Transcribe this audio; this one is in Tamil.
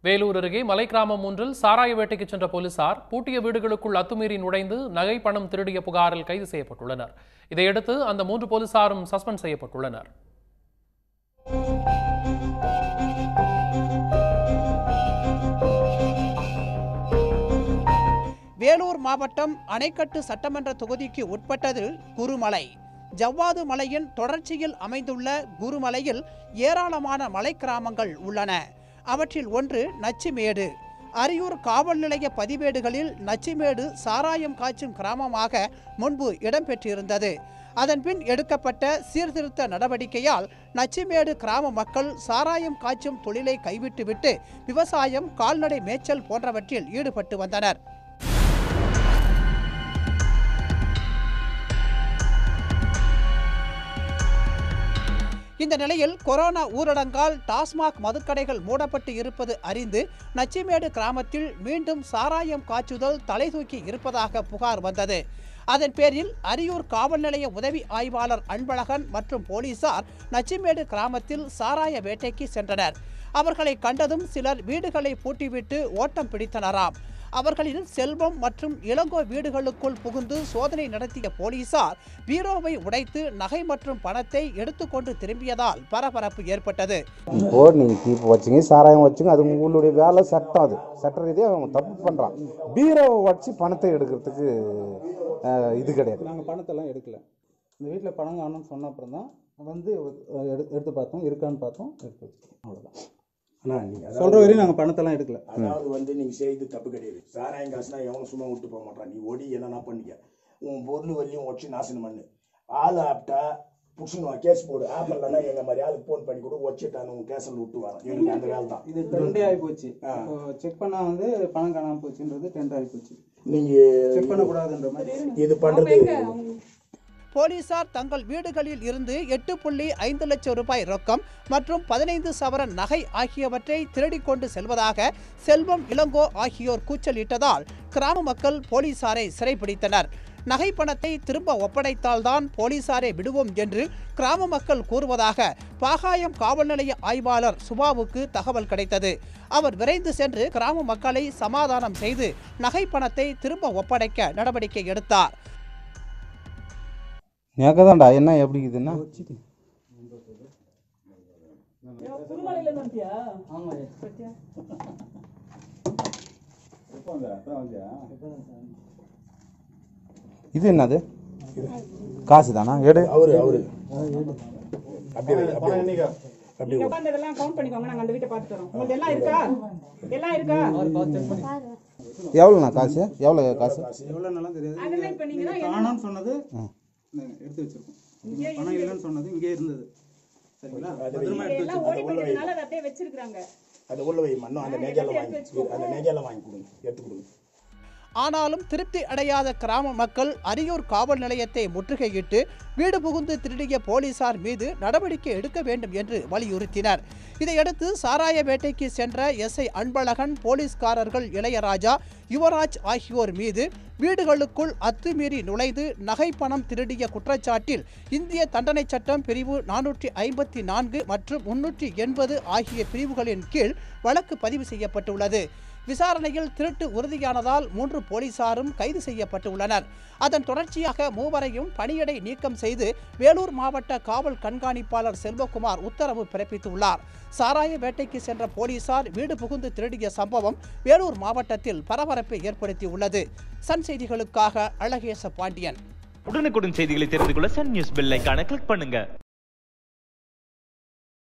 வேலூர் அருகே மலை கிராமம் ஒன்றில் சாராய வேட்டைக்கு சென்ற போலீசார் பூட்டிய வீடுகளுக்குள் அத்துமீறி நுழைந்து நகை பணம் திருடிய புகாரில் கைது செய்யப்பட்டுள்ளனர் இதையடுத்து அந்த மூன்று போலீசாரும் சஸ்பெண்ட் செய்யப்பட்டுள்ளனர் வேலூர் மாவட்டம் அணைக்கட்டு சட்டமன்ற தொகுதிக்கு உட்பட்டது குருமலை ஜவ்வாது மலையின் தொடர்ச்சியில் அமைந்துள்ள குருமலையில் ஏராளமான மலை கிராமங்கள் உள்ளன அவற்றில் ஒன்று நச்சிமேடு அரியூர் காவல் நிலைய பதிவேடுகளில் நச்சிமேடு சாராயம் காய்ச்சும் கிராமமாக முன்பு இடம்பெற்றிருந்தது அதன்பின் எடுக்கப்பட்ட சீர்திருத்த நடவடிக்கையால் நச்சிமேடு கிராம மக்கள் சாராயம் காய்ச்சும் தொழிலை கைவிட்டுவிட்டு விவசாயம் கால்நடை மேய்ச்சல் போன்றவற்றில் ஈடுபட்டு வந்தனர் இந்த நிலையில் கொரோனா ஊரடங்கால் டாஸ்மாக் மதுக்கடைகள் மூடப்பட்டு இருப்பது அறிந்து நச்சிமேடு கிராமத்தில் மீண்டும் சாராயம் காய்ச்சுதல் தலை தூக்கி இருப்பதாக புகார் வந்தது அதன் பேரில் அரியூர் காவல் நிலைய உதவி ஆய்வாளர் அன்பழகன் மற்றும் போலீசார் நச்சிமேடு கிராமத்தில் சாராய வேட்டைக்கு சென்றனர் அவர்களை கண்டதும் சிலர் வீடுகளை பூட்டிவிட்டு ஓட்டம் பிடித்தனராம் அவர்களின் செல்வம் மற்றும் இளங்கோ வீடுகளுக்குள் புகுந்து சோதனை நடத்திய போலீசார் பீரோவை உடைத்து நகை மற்றும் பணத்தை எடுத்துக்கொண்டு திரும்பியதால் பரபரப்பு ஏற்பட்டது இப்போ நீங்கள் தீப்பு வச்சுங்க சாராயம் வச்சுங்க அது உங்களுடைய வேலை சட்டம் அது சட்ட ரீதியாக அவன் தப்பு பண்ணுறான் பீரோவை வச்சு பணத்தை எடுக்கிறதுக்கு அஹ், இது கிடையாது நாங்கள் பணத்தெல்லாம் எடுக்கல இந்த வீட்டில் பணம் காணும்னு சொன்ன அப்புறம் தான் வந்து அஹ், எடு எடுத்து பார்த்தோம் இருக்கான்னு பார்த்தோம் எடுத்து வச்சுக்கோம் அவ்வளோதான் அண்ணா நீங்க சொல்கிற வரையும் நாங்கள் பணத்தெல்லாம் எடுக்கல அதாவது வந்து நீங்க செய்து தப்பு கிடையாது சாராயம் காசுனா எவனும் சும்மா விட்டு போக மாட்டான் நீ ஓடி என்னன்னா பண்ணிக்க உன் பொருள் வரையும் ஒடிச்சு நாசனம் பண்ணு ஆள் ஆப்டா புடிச்சுன்னு கேஸ் போடு ஆப் இல்லைன்னா எங்க மாதிரி ஆளுக்கு ஃபோன் பண்ணி கூட வச்சுட்டான்னு உன் கேஸில் விட்டு வரான் எனக்கு அந்த வேலை தான் இது ட்ரெண்டே ஆகி போச்சு இப்போ செக் பண்ணால் வந்து பணம் காணாமல் போச்சுன்றது ட்ரெண்ட் ஆகி போச்சு நீங்க செக் பண்ணக்கூடாதுன்ற மாதிரி இது பண்றது போலீசார் தங்கள் வீடுகளில் இருந்து எட்டு புள்ளி ஐந்து லட்சம் ரூபாய் ரொக்கம் மற்றும் பதினைந்து சவரன் நகை ஆகியவற்றை திருடிக் கொண்டு செல்வதாக செல்வம் இளங்கோ ஆகியோர் கூச்சலிட்டதால் கிராம மக்கள் போலீசாரை சிறைப்பிடித்தனர் நகை பணத்தை திரும்ப ஒப்படைத்தால்தான் போலீசாரை விடுவோம் என்று கிராம மக்கள் கூறுவதாக பாகாயம் காவல் நிலைய ஆய்வாளர் சுபாவுக்கு தகவல் கிடைத்தது அவர் விரைந்து சென்று கிராம மக்களை சமாதானம் செய்து நகை பணத்தை திரும்ப ஒப்படைக்க நடவடிக்கை எடுத்தார் தான்டா என்ன எப்படி இதுன்னா இது என்னது காசு தானா எடு அவரு அவரு அப்படியே வை, அப்படியே வை. நீங்க உட்கார்ந்து இதெல்லாம் கவுண்ட் பண்ணிக்கோங்க நாங்க அந்த வீட்டை பார்த்துட்டு வரோம் உங்களுக்கு எல்லாம் இருக்கா எல்லாம் இருக்கா எவ்வளோண்ணா காசு எவ்வளோ காசு எவ்வளோ நல்லா தெரியாது அதெல்லாம் இப்ப நீங்க தான் காணோம்னு சொன்னது இந்தாங்க, எடுத்து வச்சிருக்கோம் பணம் இல்லைன்னு சொன்னது இங்கே இருந்தது சரிங்களா பத்திரமா எடுத்து எல்லாம் ஓடி போயிட்டதுனால அதை அப்படியே வச்சிருக்காங்க அதை உள்ள வை மண்ணும் அந்த நெகையில வாங்கி அந்த நெகையில வாங்கி கொடுங்க எடுத்து கொடுங்க ஆனாலும் திருப்தி அடையாத கிராம மக்கள் அரியூர் காவல் நிலையத்தை முற்றுகையிட்டு வீடு புகுந்து திருடிய போலீசார் மீது நடவடிக்கை எடுக்க வேண்டும் என்று வலியுறுத்தினர் இதையடுத்து சாராய வேட்டைக்கு சென்ற எஸ்ஐ அன்பழகன் போலீஸ்காரர்கள் இளையராஜா யுவராஜ் ஆகியோர் மீது வீடுகளுக்குள் அத்துமீறி நுழைந்து நகை பணம் திருடிய குற்றச்சாட்டில் இந்திய தண்டனை சட்டம் பிரிவு நானூற்றி ஐம்பத்தி நான்கு மற்றும் முன்னூற்றி எண்பது ஆகிய பிரிவுகளின் கீழ் வழக்கு பதிவு செய்யப்பட்டுள்ளது விசாரணையில் திருட்டு உறுதியானதால் மூன்று போலீசாரும் கைது செய்யப்பட்டுள்ளனர் அதன் தொடர்ச்சியாக மூவரையும் பணியிடை நீக்கம் செய்து வேலூர் மாவட்ட காவல் கண்காணிப்பாளர் செல்வகுமார் உத்தரவு பிறப்பித்துள்ளார் சாராய வேட்டைக்கு சென்ற போலீசார் வீடு புகுந்து திருடிய சம்பவம் வேலூர் மாவட்டத்தில் பரபரப்பை ஏற்படுத்தியுள்ளது சன் செய்திகளுக்காக அழகேச பாண்டியன் உடனுக்குடன் செய்திகளை தெரிந்து கொள்ள சன் நியூஸ் பெல் ஐகானை கிளிக் பண்ணுங்க